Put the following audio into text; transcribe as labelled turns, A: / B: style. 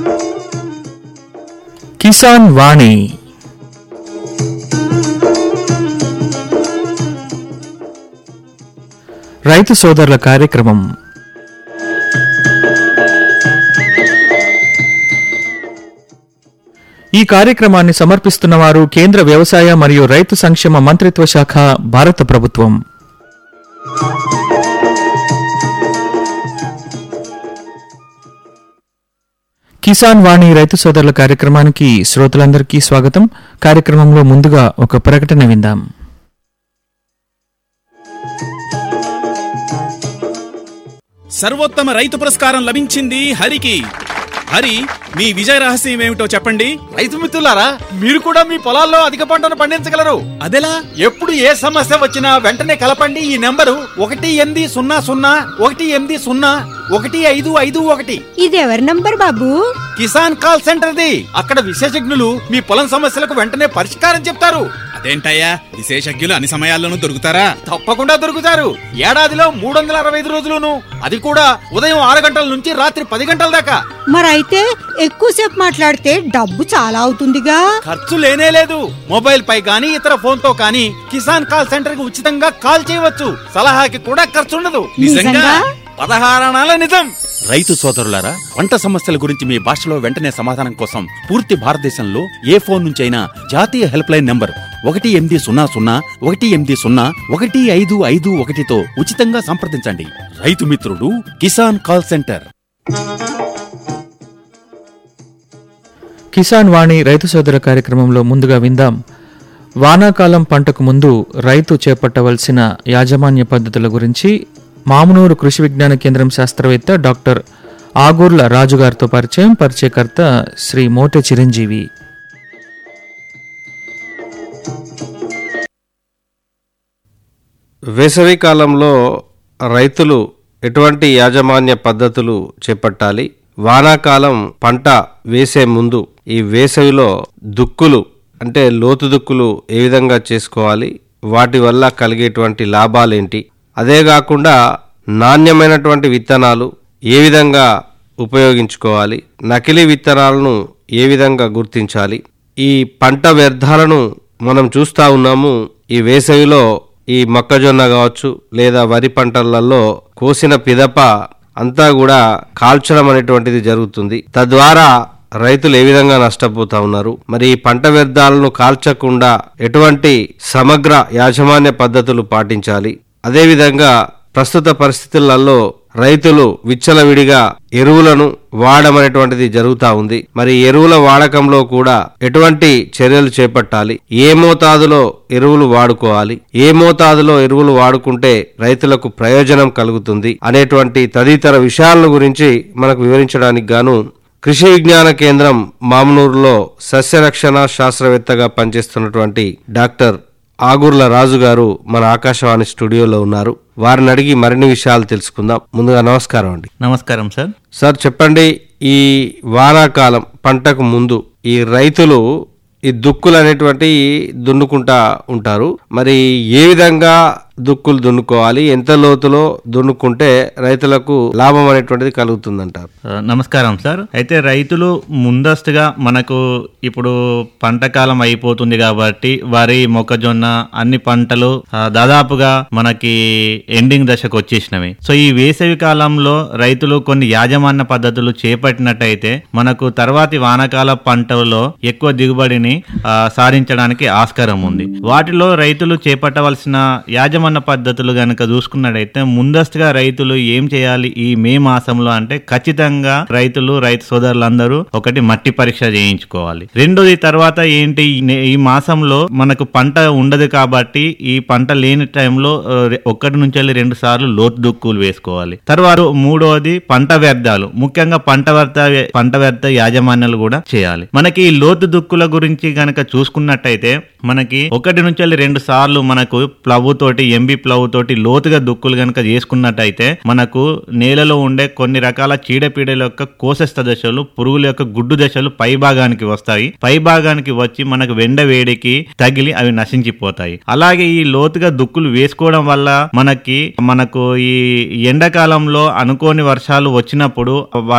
A: కిసాన్ వాణి రైతు సోదరుల కార్యక్రమం ఈ కార్యక్రమాన్ని సమర్పిస్తున్నవారు కేంద్ర వ్యవసాయ మరియు రైతు సంక్షేమ మంత్రిత్వ శాఖ భారత ప్రభుత్వం కిసాన్ వాణి రైతు సోదరుల కార్యక్రమానికి శ్రోతలందరికీ స్వాగతం కార్యక్రమంలో ముందుగా ఒక ప్రకటన విందాం
B: సర్వోత్తమ రైతు పురస్కారం లభించింది హరికి హరి మీ విజయ రహస్యం ఏమిటో చెప్పండి
C: రైతు మిత్రులారా మీరు కూడా మీ పొలాల్లో అధిక పంటను పండించగలరు
B: అదెలా
C: ఎప్పుడు ఏ సమస్య వచ్చినా వెంటనే కలపండి ఈ నెంబరు ఒకటి ఎనిమిది సున్నా సున్నా ఒకటి ఎనిమిది సున్నా ఒకటి ఐదు ఐదు ఒకటి
D: ఇది ఎవరి నంబర్ బాబు
C: కిసాన్ కాల్ సెంటర్ది అక్కడ విశేషజ్ఞులు మీ పొలం సమస్యలకు వెంటనే పరిష్కారం చెప్తారు
B: అదేంటయ్యా విశేషజ్ఞులు అన్ని సమయాల్లోనూ దొరుకుతారా
C: తప్పకుండా దొరుకుతారు ఏడాదిలో మూడు వందల అరవై ఐదు రోజులును అది కూడా ఉదయం ఆరు గంటల నుంచి రాత్రి పది గంటల దాకా
D: మరైతే ఎక్కువసేపు మాట్లాడితే డబ్బు చాలా అవుతుందిగా
C: ఖర్చు లేనే లేదు మొబైల్ పై గానీ ఇతర ఫోన్ తో కానీ కిసాన్ కాల్ సెంటర్ కి ఉచితంగా కాల్ చేయవచ్చు సలహాకి కూడా ఖర్చు ఉండదు
B: నిజంగా?
C: పదహారణాల నిజం రైతు సోదరులారా పంట సమస్యల గురించి మీ భాషలో వెంటనే సమాధానం కోసం పూర్తి భారతదేశంలో ఏ ఫోన్ నుంచి అయినా జాతీయ హెల్ప్ లైన్ నంబర్ ఒకటి ఎనిమిది సున్నా సున్నా ఒకటి ఎనిమిది సున్నా ఒకటి ఐదు ఐదు ఒకటితో ఉచితంగా సంప్రదించండి రైతు మిత్రుడు కిసాన్ కాల్ సెంటర్
A: కిసాన్ వాణి రైతు సోదర కార్యక్రమంలో ముందుగా విందాం వానాకాలం పంటకు ముందు రైతు చేపట్టవలసిన యాజమాన్య పద్ధతుల గురించి మామునూరు కృషి విజ్ఞాన కేంద్రం శాస్త్రవేత్త డాక్టర్ ఆగూర్ల రాజు గారితో పరిచయం పరిచయకర్త శ్రీ మోటె చిరంజీవి
E: వేసవి కాలంలో రైతులు ఎటువంటి యాజమాన్య పద్ధతులు చేపట్టాలి వానాకాలం పంట వేసే ముందు ఈ వేసవిలో దుక్కులు అంటే లోతు దుక్కులు ఏ విధంగా చేసుకోవాలి వాటి వల్ల కలిగేటువంటి లాభాలేంటి అదే కాకుండా నాణ్యమైనటువంటి విత్తనాలు ఏ విధంగా ఉపయోగించుకోవాలి నకిలీ విత్తనాలను ఏ విధంగా గుర్తించాలి ఈ పంట వ్యర్థాలను మనం చూస్తా ఉన్నాము ఈ వేసవిలో ఈ మొక్కజొన్న కావచ్చు లేదా వరి పంటలలో కోసిన పిదప అంతా కూడా కాల్చడం అనేటువంటిది జరుగుతుంది తద్వారా రైతులు ఏ విధంగా నష్టపోతా ఉన్నారు మరి ఈ పంట వ్యర్థాలను కాల్చకుండా ఎటువంటి సమగ్ర యాజమాన్య పద్ధతులు పాటించాలి అదేవిధంగా ప్రస్తుత పరిస్థితులలో రైతులు విచ్చలవిడిగా ఎరువులను వాడమనేటువంటిది జరుగుతా ఉంది మరి ఎరువుల వాడకంలో కూడా ఎటువంటి చర్యలు చేపట్టాలి ఏ మోతాదులో ఎరువులు వాడుకోవాలి ఏ మోతాదులో ఎరువులు వాడుకుంటే రైతులకు ప్రయోజనం కలుగుతుంది అనేటువంటి తదితర విషయాల గురించి మనకు వివరించడానికి గాను కృషి విజ్ఞాన కేంద్రం మామనూరులో సస్యరక్షణ శాస్త్రవేత్తగా పనిచేస్తున్నటువంటి డాక్టర్ ఆగూర్ల రాజు గారు మన ఆకాశవాణి స్టూడియోలో ఉన్నారు వారిని అడిగి మరిన్ని విషయాలు తెలుసుకుందాం ముందుగా నమస్కారం అండి
F: నమస్కారం సార్
E: సార్ చెప్పండి ఈ వానాకాలం పంటకు ముందు ఈ రైతులు ఈ దుక్కులు అనేటువంటి దున్నుకుంటా ఉంటారు మరి ఏ విధంగా దుక్కులు దున్నుకోవాలి ఎంత లోతులో దున్నుకుంటే రైతులకు లాభం అనేటువంటిది కలుగుతుందంటారు
F: ఆ, నమస్కారం సార్ అయితే రైతులు ముందస్తుగా మనకు ఇప్పుడు పంట కాలం అయిపోతుంది కాబట్టి వరి మొక్కజొన్న అన్ని పంటలు ఆ, దాదాపుగా మనకి ఎండింగ్ దశకు వచ్చేసినవి సో ఈ వేసవి కాలంలో రైతులు కొన్ని యాజమాన్య పద్ధతులు చేపట్టినట్టయితే మనకు తర్వాతి వానాకాల పంటలలో ఎక్కువ దిగుబడిని ఆ, సాధించడానికి ఆస్కారం ఉంది వాటిలో రైతులు చేపట్టవలసిన యాజమాన్య పద్ధతులు గనక చూసుకున్నట్టయితే ముందస్తుగా రైతులు ఏం చేయాలి ఈ మే మాసంలో అంటే ఖచ్చితంగా రైతులు రైతు సోదరులందరూ ఒకటి మట్టి పరీక్ష చేయించుకోవాలి రెండోది తర్వాత ఏంటి ఈ నే- ఈ మాసంలో మనకు పంట ఉండదు కాబట్టి ఈ పంట లేని టైంలో ఆ, రె- ఒకటి నుంచి వెళ్ళి రెండు సార్లు లోతు దుక్కులు వేసుకోవాలి తర్వాత మూడోది పంట వ్యర్థాలు ముఖ్యంగా పంట వ్యర్థ పంట వ్యర్థ యాజమాన్యాలు కూడా చేయాలి మనకి ఈ లోతు దుక్కుల గురించి గనక చూసుకున్నట్టయితే మనకి ఒకటి నుంచి వెళ్ళి రెండు సార్లు మనకు ప్లవ్ తోటి ఎంబీ ప్లవ్ తోటి లోతుగా దుక్కులు గనక చేసుకున్నట్టయితే మనకు నేలలో ఉండే కొన్ని రకాల చీడపీడల యొక్క కోశస్థ దశలు పురుగుల యొక్క గుడ్డు దశలు పై భాగానికి వస్తాయి పై భాగానికి వచ్చి మనకు వెండ వేడికి తగిలి అవి నశించిపోతాయి అలాగే ఈ లోతుగా దుక్కులు వేసుకోవడం వల్ల మనకి మనకు ఈ ఎండాకాలంలో అనుకోని వర్షాలు వచ్చినప్పుడు